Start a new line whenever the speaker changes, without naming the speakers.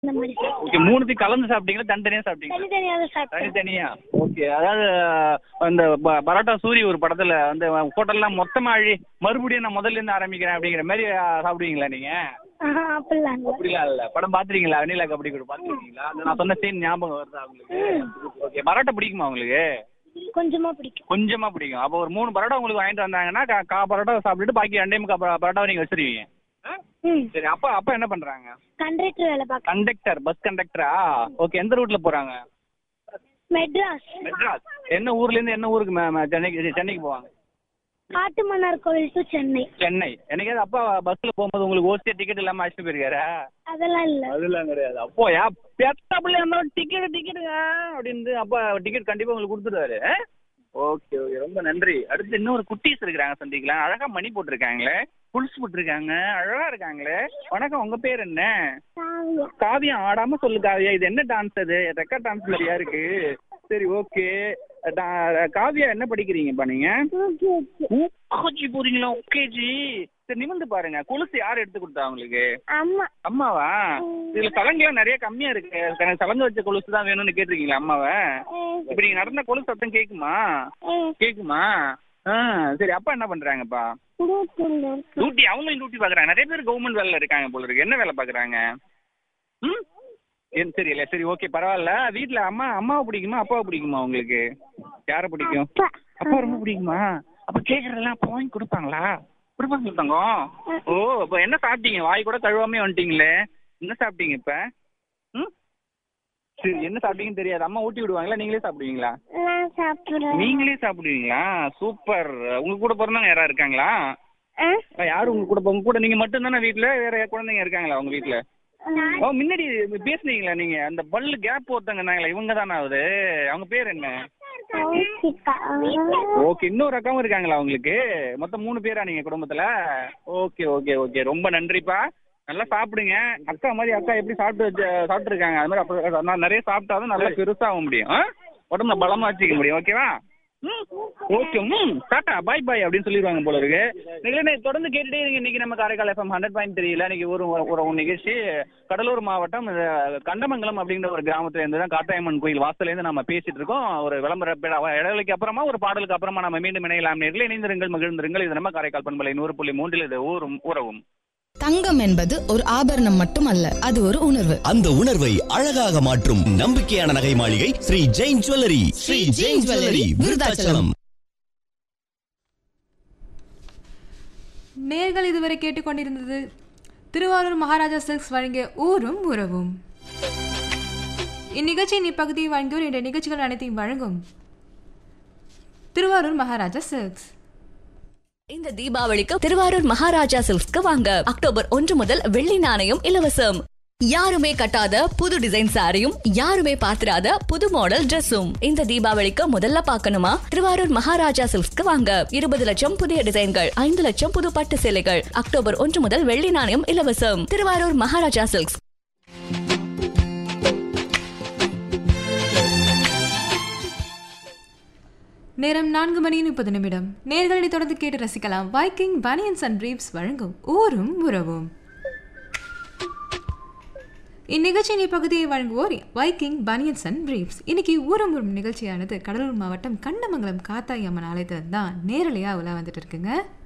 இந்த மாதிரி சாப்பிட்டேன்
ஓகே மூணுத்தையும் கலந்து சாப்பிட்டீங்களா தனித்தனியா சாப்பிட்டீங்களா
தனித்தனியாக தான் சாப்பிட்டேன்
தனித்தனியா ஓகே அதாவது அந்த ப- பரோட்டா சூரி ஒரு படத்துல வந்து ஹோட்டல்லாம் மொத்தமா அழி மறுபடியும் நான் முதல்ல இருந்து ஆரம்பிக்கிறேன் அப்படிங்கிற மாதிரி ஆ, சாப்பிடுவீங்களா நீங்க
ஆஹா அப்படிலாம் இல்லை
அப்படிலாம் இல்ல படம் பாத்துறீங்களா வெண்ணிலா கபடி கூட பாத்துருக்கீங்களா அந்த நான் சொன்ன சீன் ஞாபகம் வருதா உங்களுக்கு ஓகே பரோட்டா பிடிக்குமா உங்களுக்கு
கொஞ்சமாக பிடிக்கும்
கொஞ்சமா பிடிக்கும் அப்போ ஒரு மூணு பரோட்டா உங்களுக்கு வாங்கிட்டு வந்தாங்கன்னா கா- கா பரோட்டா சாப்பிட்டுட்டு பாக்கி ரெண்டே முக்கா பரோ- பரோட்டாவை நீங்க வச்சிருவீங்க ஆ?
ம்
சரி அப்பா அப்பா என்ன பண்றாங்க
கண்டக்டர் வேலை பார்க்க
கண்டக்டர் பஸ் கண்டக்டரா ஓகே எந்த ரூட்ல போறாங்க
மெட்ராஸ்
மெட்ராஸ் என்ன ஊர்ல இருந்து என்ன ஊருக்கு ம- ம- சென்னைக்கு சென்னைக்கு போவாங்க
காட்டு மன்னார் கோவில் டு சென்னை
சென்னை என்னைக்காவது அப்பா பஸ்ல போகும்போது உங்களுக்கு ஓசியா டிக்கெட் இல்லாம அழைச்சிட்டு போயிருக்காரா
அதெல்லாம் இல்லை
அதெல்லாம் கிடையாது அப்போ யா பெத்த பிள்ளையா இருந்தாலும் டிக்கெட் டிக்கெட்டுங்க அப்படின்னு அப்பா டிக்கெட் கண்டிப்பா உங்களுக்கு கொடுத்துருவாரு ஓகே ஓகே ரொம்ப நன்றி அடுத்து இன்னொரு குட்டீஸ் இருக்கிறாங்க சந்திக்கலாம் அழகா மணி போட்டிருக்காங்களே புல்ஸ் போட்டிருக்காங்க அழகா இருக்காங்களே வணக்கம் உங்க பேர் என்ன காவியா ஆடாம சொல்லு காவியா இது என்ன டான்ஸ் அது ரெக்கார்ட் டான்ஸ் மாதிரியா இருக்கு சரி ஓகே காவியா என்ன படிக்கிறீங்கப்பா நீங்க யூகேஜி போறீங்களா ஓகேஜி சரி நிமிந்து பாருங்க கொலுசு யார் எடுத்து கொடுத்தா உங்களுக்கு
அம்மா
அம்மாவா இதுல சலங்கெல்லாம் நிறைய கம்மியா இருக்கு எனக்கு சலங்க வச்ச கொலுசு தான் வேணும்னு கேட்டிருக்கீங்களா அம்மாவை இப்ப நீங்க நடந்த கொலுசு சத்தம் கேக்குமா கேக்குமா ஆ சரி அப்பா என்ன பண்றாங்கப்பா டியூட்டி அவங்களும் டியூட்டி பாக்குறாங்க நிறைய பேர் கவர்மெண்ட் வேலையில இருக்காங்க போல இருக்கு என்ன வேலை பாக்குறாங்க ம் ஏன் தெரியல சரி ஓகே பரவாயில்ல வீட்ல அம்மா அம்மாவை பிடிக்குமா அப்பாவை பிடிக்குமா உங்களுக்கு யாரை பிடிக்கும் அப்பா ரொம்ப பிடிக்குமா அப்ப கேக்குறதெல்லாம் அப்பா வாங்கி கொடுப்பாங்களா கொடுப்பாங்க தங்கம் ஓ அப்ப என்ன சாப்பிட்டீங்க வாய் கூட கழுவாமே வந்துட்டீங்களே என்ன சாப்பிட்டீங்க இப்ப ம் சரி என்ன சாப்பிட்டீங்கன்னு தெரியாது அம்மா ஊட்டி விடுவாங்களா நீங்களே சாப்பிடுவீங்களா
நான் சாப்பிட்றேன்
நீங்களே சாப்பிடுவீங்களா சூப்பர் உங்க கூட பிறந்தவங்க யாரா இருக்காங்களா
ஆ
அஹ் யாரு உங்க கூட உங்க கூட நீங்க மட்டும் தானே வீட்ல வேற குழந்தைங்க இருக்காங்களா உங்க வீட்ல ஓ முன்னாடி பேசுனீங்களா நீங்க அந்த பல்லு கேப் ஒருத்தங்க இருந்தாங்களா இவங்க தானே அவரு அவங்க பேர் என்ன
கௌசிகா
ஓகே இன்னொரு அக்காவும் இருக்காங்களா உங்களுக்கு மொத்தம் மூணு பேரா நீங்க குடும்பத்துல ஓகே ஓகே ஓகே ரொம்ப நன்றிப்பா நல்லா சாப்பிடுங்க அக்கா மாதிரி அக்கா எப்படி சாப்பிட்டு வச்சு சாப்பிட்டு இருக்காங்க அது மாதிரி அப்ப நான் நிறைய சாப்பிட்டாதான் நல்லா பெருசாக முடியும் ஆ? உடம்புல பலமா வச்சுக்க முடியும் ஓகேவா ம் ஓகே ம் டாட்டா பாய் பாய் அப்படின்னு சொல்லிடுவாங்க போல இருக்கு நீங்களே தொடர்ந்து கேட்டுட்டே இருங்க இன்னைக்கு நம்ம காரைக்கால் எஃப்எம் ஹண்ட்ரட் பாயிண்ட் தெரியல இன்னைக்கு ஒரு ஒரு ஒரு நிகழ்ச்சி கடலூர் மாவட்டம் அஹ், கண்டமங்கலம் அப்படிங்கிற ஒரு கிராமத்துல இருந்து தான் காட்டாயம்மன் கோயில் வாசல்ல இருந்து நம்ம பேசிட்டு இருக்கோம் ஒரு விளம்பர பே- இடைவெளிக்கு அப்புறமா ஒரு பாடலுக்கு அப்புறமா நம்ம மீண்டும் இணையலாம் நேரில் இணைந்திருங்கள் மகிழ்ந்திருங்கள் இது நம்ம காரைக்கால் பண்பலை நூறு புள்ளி மூன்றில் இது ஊரும் உறவும்
தங்கம் என்பது ஒரு ஆபரணம் மட்டுமல்ல அது ஒரு உணர்வு
அந்த உணர்வை அழகாக மாற்றும் நம்பிக்கையான நகை மாளிகை ஸ்ரீ ஜெயின் ஜுவல்லரி ஸ்ரீ ஜெயின் ஜுவல்லரி விருதாச்சலம்
நேர்கள் இதுவரை கேட்டுக்கொண்டிருந்தது திருவாரூர் மகாராஜா சில்க்ஸ் வழங்கிய ஊரும் உறவும் இந்நிகழ்ச்சியின் இப்பகுதியை வழங்கியோர் இந்த நிகழ்ச்சிகள் அனைத்தையும் வழங்கும் திருவாரூர் மகாராஜா சில்க்ஸ்
இந்த தீபாவளிக்கு திருவாரூர் மகாராஜா சில்க்ஸ்க்கு வாங்க அக்டோபர் ஒன்று முதல் வெள்ளி நாணயம் இலவசம் யாருமே கட்டாத புது டிசைன் சாரியும் யாருமே பார்த்திராத புது மாடல் Dressum இந்த தீபாவளிக்கு முதல்ல பார்க்கணுமா திருவாரூர் மகாராஜா சில்க்ஸ்க்கு வாங்க இருபது லட்சம் புதிய டிசைன்கள் ஐந்து லட்சம் புது பட்டு சேலைகள் அக்டோபர் ஒன்று முதல் வெள்ளி நாணயம் இலவசம் திருவாரூர் மகாராஜா சில்க்ஸ்
நேரம் நான்கு மணி முப்பது நிமிடம் நேர்களை தொடர்ந்து கேட்டு ரசிக்கலாம் வைக்கிங் பனியன்ஸ் அண்ட் பிரீப்ஸ் வழங்கும் ஊரும் உறவும் இந்நிகழ்ச்சியின் இப்பகுதியை வழங்குவோர் வைக்கிங் பனியன்ஸ் அண்ட் பிரீப்ஸ் இன்னைக்கு ஊரும் உறும் நிகழ்ச்சியானது கடலூர் மாவட்டம் கண்டமங்கலம் காத்தாயம்மன் ஆலயத்தில் தான் நேரலையாக உலா வந்துட்டு இருக்குங்க